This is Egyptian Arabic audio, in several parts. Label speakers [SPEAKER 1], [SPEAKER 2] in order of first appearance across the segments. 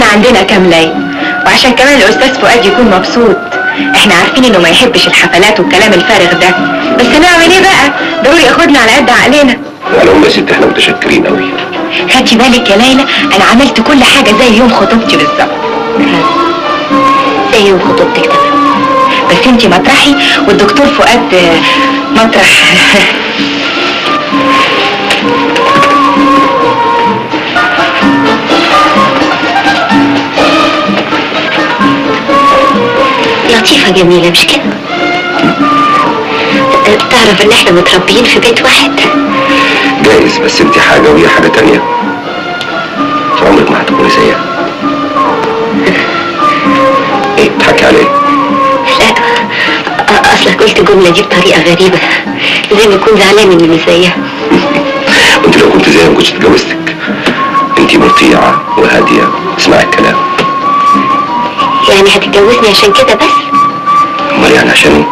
[SPEAKER 1] عندنا كام ليل وعشان كمان الاستاذ فؤاد يكون مبسوط احنا عارفين انه ما يحبش الحفلات والكلام الفارغ ده بس نعمل ايه بقى ضروري ياخدنا على قد عقلنا
[SPEAKER 2] على العموم يا ست احنا متشكرين قوي
[SPEAKER 1] خدي بالك يا ليلى انا عملت كل حاجه زي يوم خطوبتي بالظبط زي يوم خطوبتك تمام بس انتي مطرحي والدكتور فؤاد آه، مطرح
[SPEAKER 3] لطيفة جميلة مش كده؟ تعرف ان احنا متربيين في بيت واحد
[SPEAKER 2] جايز بس انت حاجة وهي حاجة تانية عمرك ما هتكوني زيها ايه بتحكي على ايه؟
[SPEAKER 3] لا أ- اصلك قلت الجملة دي بطريقة غريبة زي ما يكون زعلان اني مش زيها
[SPEAKER 2] انت لو كنت زيها ما كنتش اتجوزتك انت مطيعة وهادية اسمعي الكلام
[SPEAKER 3] يعني هتتجوزني عشان كده بس
[SPEAKER 2] امال يعني عشان ايه؟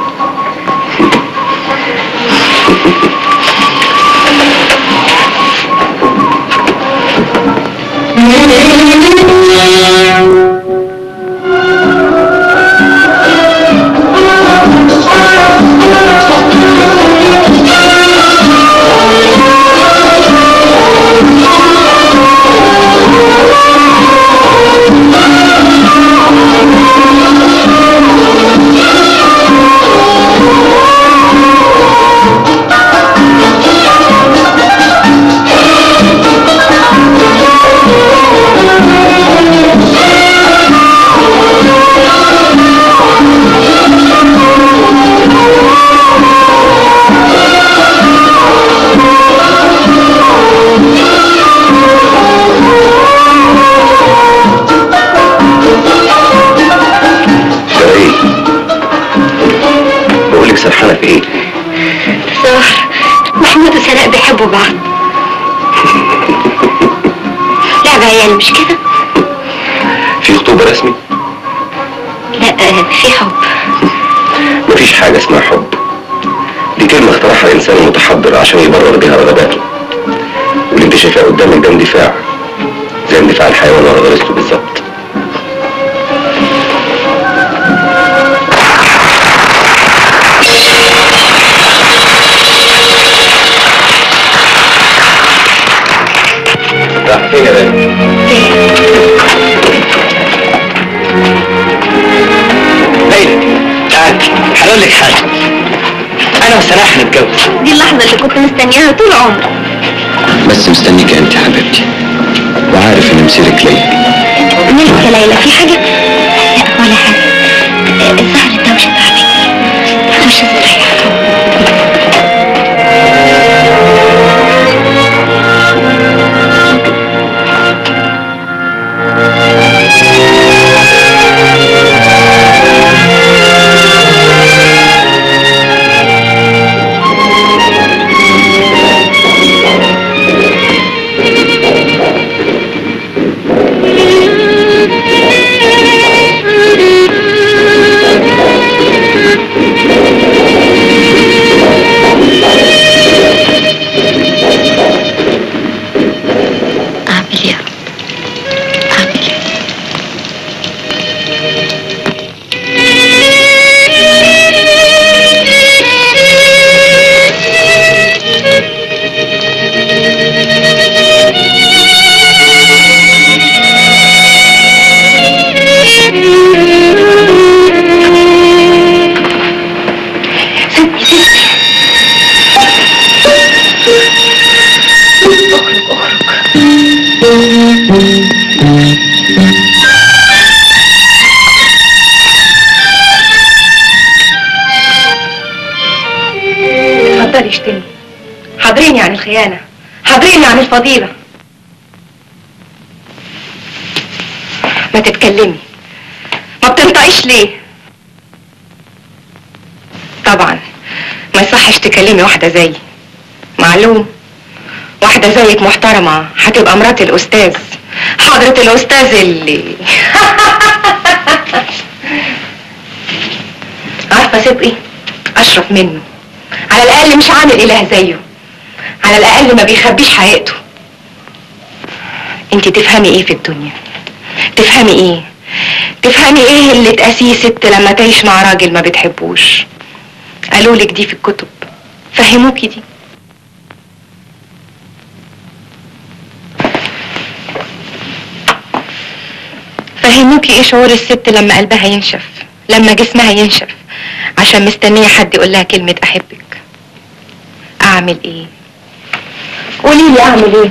[SPEAKER 2] ده ايه؟ بقول لك سرحانة في ايه؟
[SPEAKER 3] تصور محمود وسناء بيحبوا بعض لعبة عيال مش كده؟
[SPEAKER 2] في خطوبة رسمي؟
[SPEAKER 3] لا آه، في حب
[SPEAKER 2] مفيش حاجة اسمها حب دي كلمة اخترعها إنسان متحضر عشان يبرر بيها رغباته واللي انت شايفاه قدامك ده اندفاع زي اندفاع الحيوان ورا غريزته بالظبط راح فين يا بنت؟
[SPEAKER 4] ليلى تعال هقول لك حاجه انا وسناء هنتجوز
[SPEAKER 3] دي اللحظة اللي كنت مستنياها طول عمري
[SPEAKER 2] بس مستنيك انت يا حبيبتي وعارف ان مسيرك ليا
[SPEAKER 3] مالك يا ليلى في حاجة؟ لا ولا حاجة آه، الظهر الدوشة تعبتني خش استريح أعمل إيه يا رب؟ أعمل إيه؟
[SPEAKER 1] اتفضلي اشتمي حاضريني عن الخيانة حاضريني عن الفضيلة ما تتكلمي ما بتنطقيش ليه طبعا ما يصحش تكلمي واحدة زيي معلوم واحدة زيك محترمة هتبقى مرات الأستاذ حضرة الأستاذ اللي عارفة صدقي أشرف منه على الأقل مش عامل إله زيه على الأقل ما بيخبيش حقيقته انت تفهمي ايه في الدنيا تفهمي ايه تفهمي ايه اللي تقاسيه ست لما تعيش مع راجل ما بتحبوش قالوا لك دي في الكتب فهموكي دي فهموكي ايه شعور الست لما قلبها ينشف لما جسمها ينشف عشان مستنية حد يقول لها كلمة احبك اعمل ايه قولي لي اعمل ايه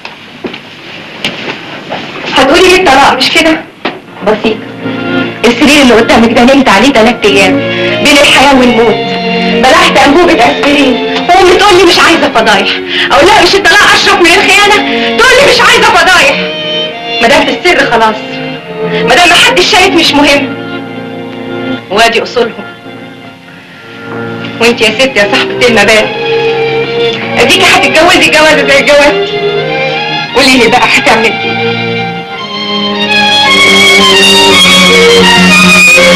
[SPEAKER 1] هتقولي لي الطلاق مش كده بسيط السرير اللي قدامك ده نمت عليه تلات ايام بين الحياه والموت بلعت انبوبه اسبرين وامي تقول لي مش عايزه فضايح اقول لها مش الطلاق اشرف من الخيانه تقول لي مش عايزه فضايح ما دام في السر خلاص ما دام محدش شايف مش مهم وادي اصولهم وانت يا ست يا صاحبة المبادئ اديكي هتتجوزي جوازة زي جوازتي قولي لي بقى هتعمل ايه